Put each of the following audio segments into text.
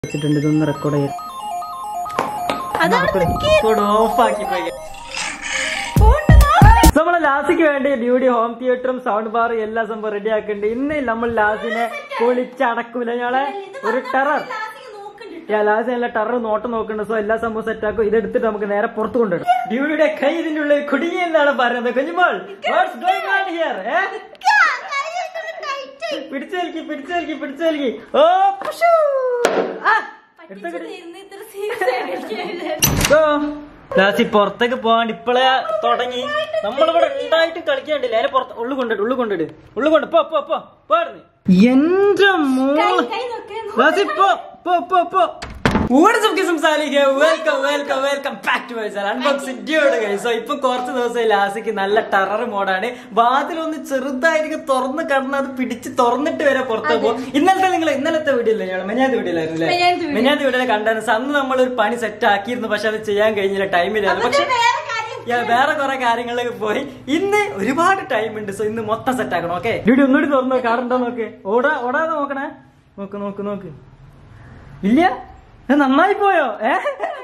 വെച്ചിട്ടുണ്ട് ഇതൊന്ന് റെക്കോർഡ് ചെയ്യാം ഓഫാക്കി പോയി നമ്മളെ ലാസിക്ക് വേണ്ടി ഡ്യൂട്ടി ഹോം തിയേറ്ററും സൗണ്ട് ബാറും എല്ലാ സംഭവം റെഡി ആക്കുന്നുണ്ട് ഇന്ന് നമ്മൾ ലാസിനെ പൊളിച്ചടക്കൂല ഞങ്ങളെ ഒരു ടെറർ ലാസ് നല്ല ടെറർ നോട്ടം നോക്കുന്നുണ്ട് സോ എല്ലാ സംഭവം സെറ്റ് ആക്കും ഇതെടുത്തിട്ട് നമുക്ക് നേരെ പുറത്തു കൊണ്ടുവരും ഡ്യൂട്ടിയുടെ കൈ ഇതിന്റെ ഉള്ളിൽ കുടുങ്ങി എന്നാണ് പറയുന്നത് Kunjumol what's going on here പിടിച്ചു വലിക്കി പിടിച്ചു വലിക്കി പിടിച്ചു വലിക്കി ഓ പുഷു. ആ, എടുത്തോ, എടുത്തോ. ഓ, ലാസി പുറത്തേക്ക് പോകാൻ ഇപ്പളേ തുടങ്ങി നമ്മളിവിടെ ഉണ്ടായിട്ട് കളിക്കാണ്ടില്ല അതിനെ പുറത്ത് ഉള്ളു കൊണ്ടിട്ട് ഉള്ളു കൊണ്ടിട്ട് ഉള്ളു കൊണ്ട് പോ പോ പോ പോടുന്നു എന്റെ മോള് ലാസി പോ പോ പോ പോ welcome welcome welcome back to myself unboxing dude so ഇപ്പൊ കുറച്ച് ദിവസം ലാസിക്ക് നല്ല ടെറർ മോഡാണ് വാതിലൊന്ന് ചെറുതായിട്ട് തുറന്ന് കടന്ന് അത് പിടിച്ച് തുറന്നിട്ട് വരെ പുറത്ത് പോകും ഇന്നലത്തെ നിങ്ങൾ ഇന്നലത്തെ വീഡിയോ ഇല്ലേ ഞങ്ങൾ മെഞ്ഞാത്ത വീഡിയോ ആയിരുന്നു അല്ലേ മെഞ്ഞാത്ത വീഡിയോ കണ്ടായിരുന്നു അന്ന് നമ്മൾ ഒരു പണി സെറ്റ് ആക്കിയിരുന്നു പക്ഷെ അത് ചെയ്യാൻ കഴിഞ്ഞില്ല ടൈമില്ലായിരുന്നു പക്ഷെ Yeah, വേറെ കുറെ കാര്യങ്ങളിലേക്ക് പോയി ഇന്ന് ഒരുപാട് ടൈം ഉണ്ട് സോ ഇന്ന് മൊത്തം സെറ്റ് ആക്കണം ഓക്കെ വീഡിയോ ഒന്നുകൂടി തുറന്നു കാറുണ്ടോ നോക്ക് ഓടാ ഓടാതെ നോക്കണേ നോക്ക് നോക്ക് നോക്ക് ഇല്ല ഇത് നന്നായി പോയോ ഏ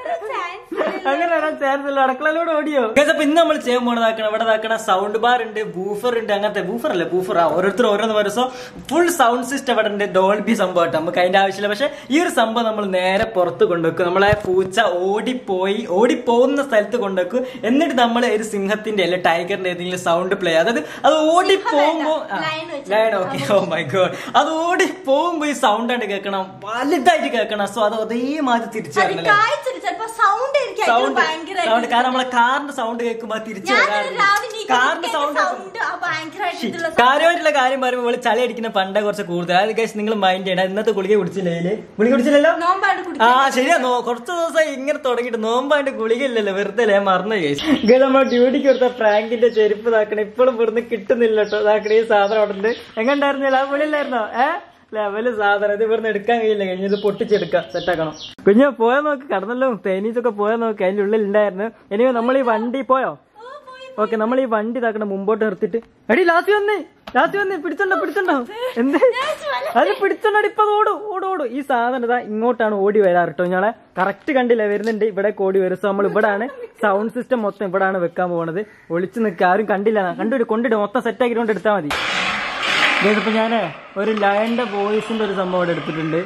അങ്ങനെ വരാൻ ചാൻസ് ഇല്ല അടുക്കളയിലൂടെ ഓടിയോ Guys, അപ്പൊ ഇന്ന് നമ്മൾ ചെയ്യാൻ പോണതാക്കണം ഇവിടെ ഇതാക്കണ സൗണ്ട് ബാർ ഉണ്ട് ബൂഫർ ഉണ്ട് അങ്ങനത്തെ ബൂഫർ അല്ലേ ബൂഫർ ആ ഓരോരുത്തർ ഓരോന്ന് പറയും സോ ഫുൾ സൗണ്ട് സിസ്റ്റം ഇവിടെ ഉണ്ട് ഡോൾബി സംഭവം കേട്ടോ നമുക്ക് അതിന്റെ ആവശ്യമില്ല പക്ഷെ ഈ ഒരു സംഭവം നമ്മൾ നേരെ പുറത്ത് കൊണ്ടുവെക്കും നമ്മളെ പൂച്ച ഓടിപ്പോയി ഓടിപ്പോകുന്ന സ്ഥലത്ത് കൊണ്ടുവെക്കും എന്നിട്ട് നമ്മൾ ഒരു സിംഹത്തിന്റെ അല്ലെ ടൈഗറിന്റെ ഏതെങ്കിലും സൗണ്ട് പ്ലേ അതായത് അത് ഓടിപ്പോകുമ്പോ line okay oh my god അത് ഓടി പോകുമ്പോ ഈ സൗണ്ട് ആയിട്ട് കേൾക്കണം വലുതായിട്ട് കേൾക്കണം സോ അത് അതേമാതിരി തിരിച്ചു വരണം അല്ലേ? സൗണ്ട് സൗണ്ട് സൗണ്ട് കാരണം നമ്മളെ കാറിന്റെ സൗണ്ട് കേൾക്കുമ്പോ അത് തിരിച്ചു വരാറുണ്ട് കാറിന്റെ സൗണ്ട് ഭയങ്കരമായിട്ടുള്ള കാര്യമായിട്ടുള്ള കാര്യം പറയുമ്പോൾ ഇവള് ചളി അടിക്കുന്ന പണ്ടേ കുറച്ച് കൂടുതൽ അത് കഴിച്ച് നിങ്ങൾ മൈൻഡ് ചെയ്യണം ഇന്നത്തെ ഗുളിക കുടിച്ചില്ലേ ഇതില്? ഗുളിക കുടിച്ചില്ലല്ലോ നോമ്പാണ് കുടി ആ ശരിയാ നോ കുറച്ച് ദിവസം ഇങ്ങനെ തുടങ്ങിയിട്ട് നോമ്പായിട്ട് ഗുളിക ഇല്ലല്ലോ വെറുതെ അല്ലേ മറന്നു കഴിച്ചു നമ്മൾ ഡ്യൂട്ടിക്ക് കൊടുത്ത ഫ്രാങ്കിന്റെ ചെരുപ്പ് ഇതാക്കണേ ഇപ്പോഴും ഇവിടുന്ന് കിട്ടുന്നില്ല കേട്ടോ ഇതാക്കണേ ഈ സാധനം അവിടെ ഉണ്ട് എങ്ങണ്ടായിരുന്നില്ല ആ പുള്ളിയില്ലായിരുന്നോ ഏ ലെവല് സാധനം ഇത് ഇവിടുന്ന് എടുക്കാൻ കഴിയില്ല കഴിഞ്ഞ ഇത് പൊട്ടിച്ചെടുക്കാം സെറ്റാക്കണം കുഞ്ഞു പോയാ നോക്ക് കടന്നല്ലോ തേനീച്ചൊക്കെ പോയാ നോക്ക് അതിന്റെ ഉള്ളിൽ ഉണ്ടായിരുന്നു ഇനി നമ്മൾ ഈ വണ്ടി പോയോ ഓക്കെ നമ്മൾ ഈ വണ്ടി ഇതാക്കണം മുമ്പോട്ട് നിർത്തിട്ട് എടി ലാസ്റ്റ് വന്നേ ലാസ്റ്റ് വന്നേ പിടിച്ചോണ്ടോ പിടിച്ചോണ്ടോ എന്ത് അത് പിടിച്ചോണ്ടോ ഇപ്പൊ അത് ഓടും ഓടും ഓടും ഈ സാധനം ഇതാ ഇങ്ങോട്ടാണ് ഓടി വരാറ് കേട്ടോ ഞങ്ങളെ കറക്റ്റ് കണ്ടില്ല വരുന്നുണ്ട് ഇവിടെ ഓടി വരും സോ നമ്മൾ ഇവിടാണ് സൗണ്ട് സിസ്റ്റം മൊത്തം ഇവിടാണ് വെക്കാൻ പോകുന്നത് ഒളിച്ചു നിൽക്കുക ആരും കണ്ടില്ല കൊണ്ടിട്ട് കൊണ്ടിട്ട് മൊത്തം സെറ്റ് ആക്കിക്കൊണ്ട് എടുത്താൽ മതി ഇതിപ്പോ ഞാന് ഒരു ലയന്റെ വോയിസിന്റെ ഒരു സംഭവം ഇവിടെ എടുത്തിട്ടുണ്ട്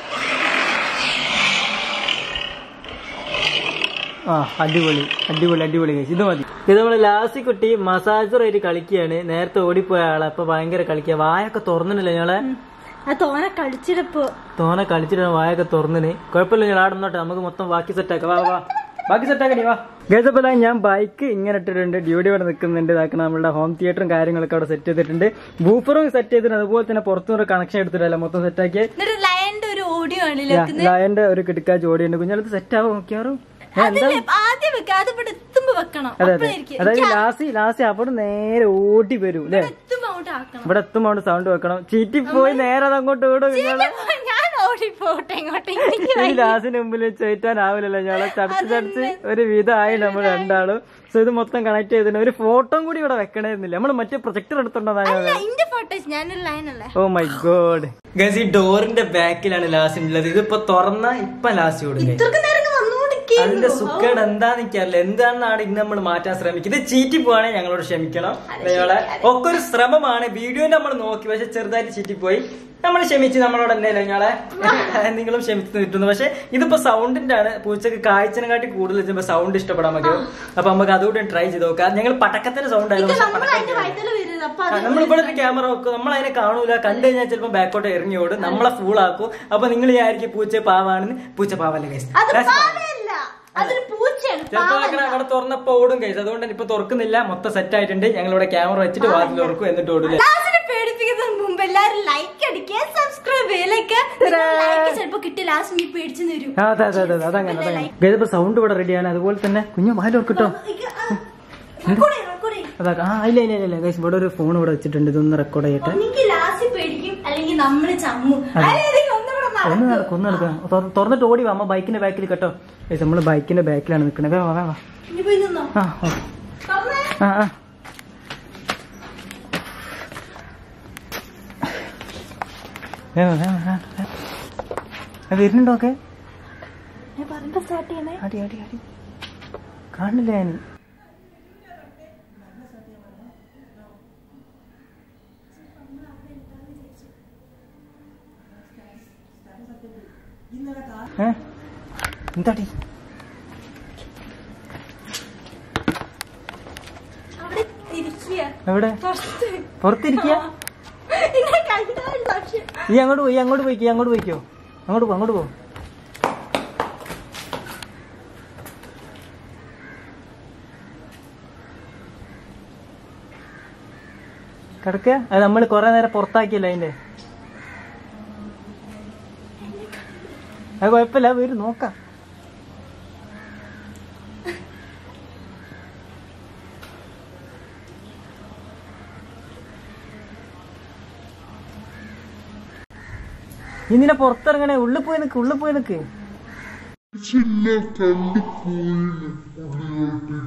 ആ അടിപൊളി അടിപൊളി അടിപൊളി guys. ഇത് മതി ഇത് നമ്മള് ലാസ്റ്റ് കുട്ടി മസാജർ ആയിട്ട് കളിക്കുകയാണ് നേരത്തെ ഓടിപ്പോയ ആളെ അപ്പൊ ഭയങ്കര കളിക്കുക വായൊക്കെ തുറന്നില്ല ഞങ്ങളെ ആ തോന കളിച്ചിടപ്പോ തോനെ കളിച്ചിട്ട് വായൊക്കെ തുറന്നിന് കുഴപ്പമില്ല ഞാൻ ആടെ നിന്നോട്ടെ നമുക്ക് മൊത്തം ബാക്കി സെറ്റാക്കാം വാ വാ ബാക്കി സെറ്റാക്കണി വാ ഗേസപ്പോ ഞാൻ ബൈക്ക് ഇങ്ങനെ ഇട്ടിട്ടുണ്ട് ഡ്യൂട്ടി ഇവിടെ നിൽക്കുന്നുണ്ട് ഇതാക്കണം നമ്മുടെ ഹോം തിയേറ്ററും കാര്യങ്ങളൊക്കെ അവിടെ സെറ്റ് ചെയ്തിട്ടുണ്ട് ബൂഫറും സെറ്റ് ചെയ്തിട്ടുണ്ട് അതുപോലെ തന്നെ പുറത്തുനിന്ന് കണക്ഷൻ എടുത്തിട്ടല്ല മൊത്തം സെറ്റാക്കി എന്നിട്ട് ലയന്റെ ഒരു ഓഡിയോ ആണ് ലയന്റെ ഒരു കിടക്കാ ജോഡിയുണ്ട് കുഞ്ഞാലത്ത് സെറ്റ് ആവും നോക്കിയാറും ഏ, എന്താ അതില്ലേ, ആദ്യം വെക്കാം അത് ഇവിടെ എത്തുമ്പോ വെക്കണം അതെ അതെ അപ്പോഴായിരിക്കും അതായത് ലാസ്റ്റ് ലാസ്റ്റ് അവിടെ നേരെ ഓടി വരും അല്ലേ എത്തുമ്പോ അങ്ങോട്ട് ആക്കണം ഇവിടെ എത്തുമ്പോ അവിടെ സൗണ്ട് വെക്കണം ചീറ്റി പോയി നേരെ അത് അങ്ങോട്ട് ഓടും കുഞ്ഞാളെ ഞാൻ ഓടിപ്പോട്ടെ ഇങ്ങോട്ട് ഈ ലാസിന് മുമ്പിൽ ചേറ്റാനാവില്ലല്ലോ ഞങ്ങളെ ചടച്ച് ചടച്ച് ഒരു വിധമായി നമ്മൾ രണ്ടാളും സോ ഇത് മൊത്തം കണക്ട് ചെയ്തിട്ടുണ്ട് ഒരു ഫോട്ടോ കൂടി ഇവിടെ വെക്കണമായിരുന്നില്ല നമ്മൾ മറ്റേ പ്രൊജക്ടർ എടുത്തോണ്ടാണ് ഇന്റെ ഫോട്ടോസ് ഞാനൊരു ലൈനല്ലേ ഓ മൈ ഗോഡ് ഗസ് ഈ ഡോറിന്റെ ബാക്കിലാണ് ലാസ്റ്റ് ഉള്ളത് ഇതിപ്പോ തുറന്ന ഇപ്പൊ ലാസ്റ്റ് കൊടുക്കുക ഇത്രക്ക് നേരം വന്നുകൊണ്ടിരിക്കും അതിന്റെ സുഖേട് എന്താന്ന് എനിക്കറിയില്ല എന്താണെന്നാണ് ഇന്ന് നമ്മൾ മാറ്റാൻ ശ്രമിക്കുന്നത് ഇത് ചീറ്റി പോവാണെങ്കിൽ ഞങ്ങളോട് ക്ഷമിക്കണം ഞങ്ങളെ ഒക്കെ ഒരു ശ്രമമാണ് വീഡിയോയിൽ നമ്മൾ നോക്കി പക്ഷെ ചെറുതായിട്ട് ചീറ്റിപ്പോയി നമ്മൾ ക്ഷമിച്ച് നമ്മളോട് തന്നെയല്ലേ ഞങ്ങളെ നിങ്ങളും ക്ഷമിച്ച് നിൽക്കുന്നു പക്ഷെ ഇതിപ്പോ സൗണ്ടിന്റെ ആണ് പൂച്ചക്ക് കാഴ്ചനെക്കാട്ടി കൂടുതൽ ചിലപ്പോ സൗണ്ട് ഇഷ്ടപ്പെടാൻ പറ്റും അപ്പൊ നമുക്ക് അതുകൂടി ട്രൈ ചെയ്ത് നോക്കാം ഞങ്ങൾ പടക്കത്തിന്റെ സൗണ്ട് ആയിരുന്നു പക്ഷെ നമ്മൾ പടക്കം അതിന്റെ വയറ്റില് വരുന്നത് അപ്പൊ അത് നമ്മൾ ഇവിടെ ഒരു ക്യാമറ വെക്കും നമ്മൾ അതിനെ കാണൂല കണ്ടു കഴിഞ്ഞാൽ ചിലപ്പോൾ ബാക്കോട്ട് ഇറങ്ങി ഓടും നമ്മളെ ഫൂൾ ആക്കും അപ്പൊ നിങ്ങൾ വിചാരിക്കും പൂച്ച പാവാണെന്ന് പൂച്ച പാവല്ലേ guys. അത് That's fine. പാവയല്ല അതൊരു പൂച്ചയാണ് ചിലപ്പോ അങ്ങനെ അവിടെ തുറന്നപ്പോ ഓടും കൈസ് അതുകൊണ്ട് തന്നെ ഇപ്പൊ തുറക്കുന്നില്ല മൊത്തം സെറ്റ് ആയിട്ടുണ്ട് ഞങ്ങൾ ഇവിടെ ക്യാമറ വെച്ചിട്ട് വാതിൽ തുറക്കും എന്നിട്ട് ഓടൂലേ ലാസ്റ്റിനെ പേടിപ്പിക്കുന്നതിന് മുമ്പ് എല്ലാരും ലൈക്ക് അടിക്കുക സബ്സ്ക്രൈബ് ചെയ്യലേക്ക് ലൈക്ക് ചിലപ്പോ കിട്ടി ലാസ്റ്റ് നീ പേടിച്ചു തരും ആ, അതെ അതെ അതെ അതെ, അതങ്ങനെ അതങ്ങനെ ഗൈസ് ഇപ്പൊ സൗണ്ട് ഇവിടെ റെഡിയാണ് അതുപോലെ തന്നെ കുഞ്ഞു വായിൽ ഓർക്കിട്ടോ അതാ ആ ഇല്ല ഇല്ല ഇല്ല ഗൈസ് ഇവിടെ ഒരു ഫോൺ ഇവിടെ വെച്ചിട്ടുണ്ട് ഇതൊന്ന് റെക്കോർഡ് ചെയ്യട്ടെ ഒന്നെങ്കിൽ ലാസ്റ്റ് പേടിക്കും അല്ലെങ്കിൽ നമ്മള് ചമ്മും അല്ലെങ്കിൽ ഒന്നുകൂടെ ഒന്ന് നടക്കും ഒന്ന് നടക്കാം തുറ- തുറന്നിട്ട് ഓടി വാ അമ്മ ബൈക്കിന്റെ ബാക്കിൽ കേട്ടോ ഗൈസ് നമ്മള് ബൈക്കിന്റെ ബാക്കിലാണ് നിൽക്കുന്നത് വേ വാ വേ വാ ഇനി പോയി നിന്നോ ആ ഓക്കെ തുറന്നേ. ആ ആ വേഗം, വേഗം, വേഗം, വേഗം. ആ, വരുന്നുണ്ടോ ഒക്കെ ഞാൻ പറയുമ്പോ സ്റ്റാർട്ട് ചെയ്യണേ അടി അടി അടി കാണില്ല ഞാൻ ഏ? എന്താടി അവിടെ തിരിക്കുക എവിടെ പുറത്ത് പുറത്തിരിക്കുക എന്നെ കണ്ടാൽ പക്ഷെ ഈ അങ്ങോട്ട് പോയി അങ്ങോട്ട് പോയിക്കോ അങ്ങോട്ട് പോയിക്കോ അങ്ങോട്ട് പോ അങ്ങോട്ട് പോ കിടക്കുക അത് നമ്മൾ കൊറേ നേരം പുറത്താക്കിയല്ലോ അതിന്റെ അത് കുഴപ്പമില്ല അത് വരും നോക്കാം ഇന്നിനെ പുറത്തിറങ്ങണേ ഉള്ളിൽ പോയി നിക്ക് ഉള്ളിൽ പോയി നിക്ക് ചിന്ന കണ്ടു പോയിന് പുള്ളിയാട്ടിക്ക്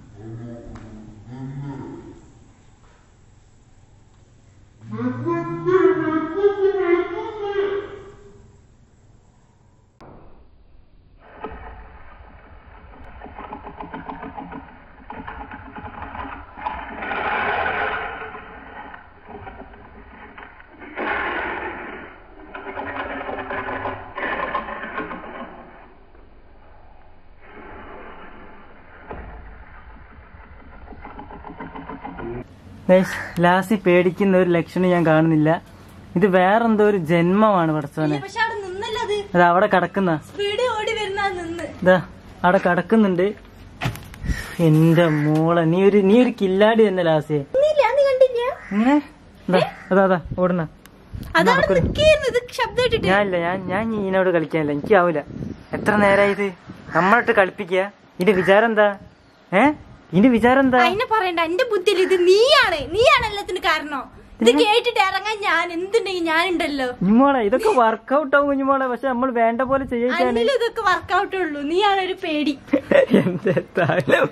ലാസ്റ്റ് പേടിക്കുന്ന ഒരു ലക്ഷണം ഞാൻ കാണുന്നില്ല ഇത് വേറെന്തോ ഒരു ജന്മമാണ് പടച്ചോനെ പക്ഷെ അവിടെ നിന്നല്ലോ അത് അത് അവിടെ കിടക്കുന്ന സ്പീഡ് ഓടി വരുന്ന ആ നിന്ന് ഇതാ അവിടെ കിടക്കുന്നുണ്ട് എന്റെ മോളെ നീ ഒരു നീ ഒരു കില്ലാടി തന്നെ ലാസ്റ്റ് നിന്നില്ല നീ കണ്ടില്ല ഇങ്ങനെ ഇതാ അതാ അതാ ഓടുന്ന അതവിടെ നിൽക്കുന്നു ഇത് ശബ്ദം ഇട്ടിട്ട് ഞാനില്ല ഞാൻ ഞാൻ ഇതിനോട് കളിക്കാനില്ല എനിക്കാവൂല എത്ര നേരായി ഇത് നമ്മളിട്ട് കളിപ്പിക്കുക ഇതിന്റെ വിചാരം എന്താ ഏ ഇതിന്റെ വിചാരം എന്താ അതിനെ പറയണ്ട എന്റെ ബുദ്ധിയിൽ ഇത് നീയാണ് നീയാണ് എല്ലാത്തിനും കാരണം ഇത് കേട്ടിട്ട് ഇറങ്ങാൻ ഞാൻ എന്തുണ്ടെങ്കിൽ ഞാനുണ്ടല്ലോ കുഞ്ഞുമോളെ ഇതൊക്കെ വർക്കൗട്ട് ആവും കുഞ്ഞുമോളെ പക്ഷെ നമ്മൾ വേണ്ട പോലെ ചെയ്യിക്കാണ് അന്നിൽ ഇതൊക്കെ വർക്കൗട്ട് ഉള്ളൂ നീയാണ് ഒരു പേടി എന്റെ തലം.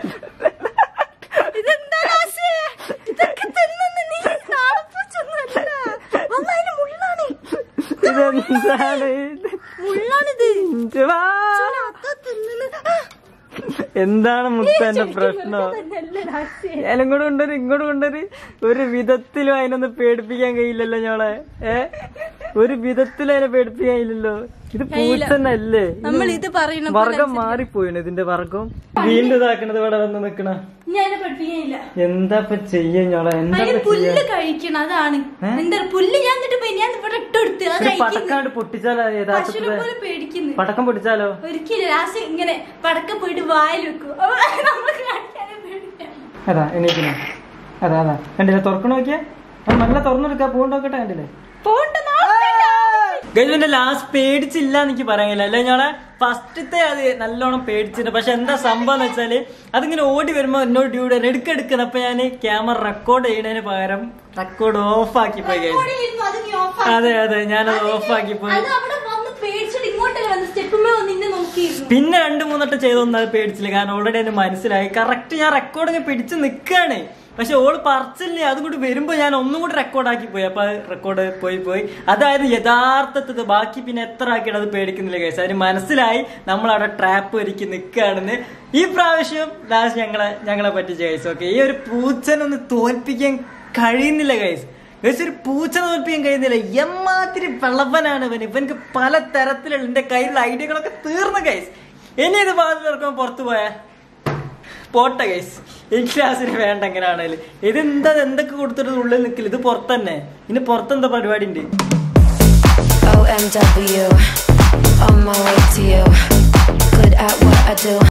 ഇതെന്താ ലാസ്? ഇതൊക്കെ തിന്നുന്ന നീ നാടപ്പൂച്ചൊന്നുമല്ല. വന്ന് അതിന് മുള്ളാണ് ഇതെന്താണ് ഇത്? മുള്ളാണിത് ഇഞ്ചുവാ. അതാ തിന്നുന്നത്. ആ, എന്താണ് മുത്തന്റെ പ്രശ്നം തന്നെയല്ലേ ലാസ്? ഞാനും കൂടെ കൊണ്ടൊരു ഇങ്ങോട്ട് കൊണ്ടൊരു ഒരു വിധത്തിലും അതിനൊന്ന് പേടിപ്പിക്കാൻ കഴിയില്ലല്ലോ ഞങ്ങളെ ഏ ഒരു വിധത്തിലും അതിനെ പേടിപ്പിക്കാൻ കഴിയില്ലല്ലോ ഇത് പൂച്ചന്നല്ലേ നമ്മൾ ഇത് പറയണ വർഗം മാറിപ്പോയിണ് ഇതിന്റെ വർഗം വീണ്ടും ഇതാക്കണത് ഇവിടെ വന്ന് നിക്കണ ഞാൻ പഠിപ്പിക്കാനില്ല എന്താ ഇപ്പൊ ചെയ്യ ഞങ്ങളെ എന്താ അതിന് ഇപ്പൊ ചെയ്യാ പുല്ല് കഴിക്കണം അതാണ് എന്താ പുല്ല് ഞാൻ എന്നിട്ട് പോയി ഞാൻ ഇവിടെ ഇട്ടെടുത്ത് അത് ഒരു കഴിക്കുന്നു പടക്കാണ്ട് പൊട്ടിച്ചാലോ പശുവിനെ യഥാർത്ഥത്തില് പോലെ പേടിക്കുന്നു പടക്കം പൊട്ടിച്ചാലോ ഒരിക്കലും ലാസ്റ്റ് ഇങ്ങനെ പടക്കം പോയിട്ട് വായിൽ വെക്കും അപ്പൊ നമ്മള് കാണിക്കാനും പേടിക്കാം അതാ എണീക്കണ അതാ അതാ കണ്ടില്ലേ തുറക്കണ നോക്കിയാ അത് നല്ല തുറന്നെടുക്കാ പൂണ്ടോക്കട്ടെ കണ്ടില്ലേ പോണ്ട ഗൈസിന്റെ ലാസ്റ്റ് പേടിച്ചില്ല എനിക്ക് പറയാൻ കഴിയില്ല അല്ലെ ഞങ്ങളെ ഫസ്റ്റത്തെ അത് നല്ലോണം പേടിച്ചിട്ടുണ്ട് പക്ഷെ എന്താ സംഭവം എന്ന് വെച്ചാല് അതിങ്ങനെ ഓടി വരുമ്പോ എന്നോട് ഡ്യൂഡ് എടുക്കെടുക്കണം അപ്പൊ ഞാൻ ക്യാമറ റെക്കോർഡ് ചെയ്യണതിന് പകരം റെക്കോർഡ് ഓഫ് ആക്കി പോയി ഗൈസ് അതെ അതെ ഞാനത് ഓഫ് ആക്കി പോയി അത് അവിടെ വന്ന് പേടിച്ചിട്ട് ഇങ്ങോട്ട് വന്ന് സ്റ്റെപ്പുമേ വന്ന് നിന്നെ നോക്കിയിരുന്നു പിന്നെ രണ്ട് മൂന്നെട്ടം ചെയ്തൊന്നും അത് പേടിച്ചില്ല കാരണം ഓൾറെഡി എന്നെ മനസ്സിലായി കറക്റ്റ് ഞാൻ റെക്കോർഡ് ഇങ്ങനെ പിടിച്ച് നിൽക്കുകയാണ് പക്ഷെ ഓള് പറിച്ചില്ലേ അതും കൂടി വരുമ്പോ ഞാൻ ഒന്നും കൂടി റെക്കോർഡ് ആക്കി പോയി അപ്പൊ റെക്കോർഡ് പോയി പോയി അതായത് യഥാർത്ഥത്തിൽ ബാക്കി പിന്നെ എത്ര ആക്കിയിട്ട് അത് പേടിക്കുന്നില്ല കേസ് അതിന് മനസ്സിലായി നമ്മൾ അവിടെ ട്രാപ്പ് ഒരുക്കി നിൽക്കുകയാണെന്ന് ഈ പ്രാവശ്യം ലാസ്റ്റ് ഞങ്ങളെ ഞങ്ങളെ പറ്റിച്ച കേസ് ഓക്കെ ഈ ഒരു പൂച്ചനൊന്ന് തോൽപ്പിക്കാൻ കഴിയുന്നില്ല കേസ് ഗൈസ് ഒരു പൂച്ച തോൽപ്പിക്കാൻ കഴിയുന്നില്ല എമ്മാതിരി വെള്ളപ്പനാണ് ഇവൻ ഇവനക്ക് പല തരത്തിലുള്ള എന്റെ കയ്യിലുള്ള ഐഡിയകളൊക്കെ തീർന്ന ഗൈസ് ഇനി ഇത് ബാധിൽ ഇറക്കുമ്പോൾ പുറത്തു പോയാ പോട്ടെ ഗൈസ് ഈ ക്ലാസ്സിന് വേണ്ട എങ്ങനെയാണേലും ഇതെന്താ എന്തൊക്കെ കൊടുത്തിട്ട് ഉള്ളിൽ നിൽക്കില്ല ഇത് പുറത്തന്നെ ഇനി പുറത്തെന്താ പരിപാടി ഉണ്ട് OMW, on my way to you. Good at what I do.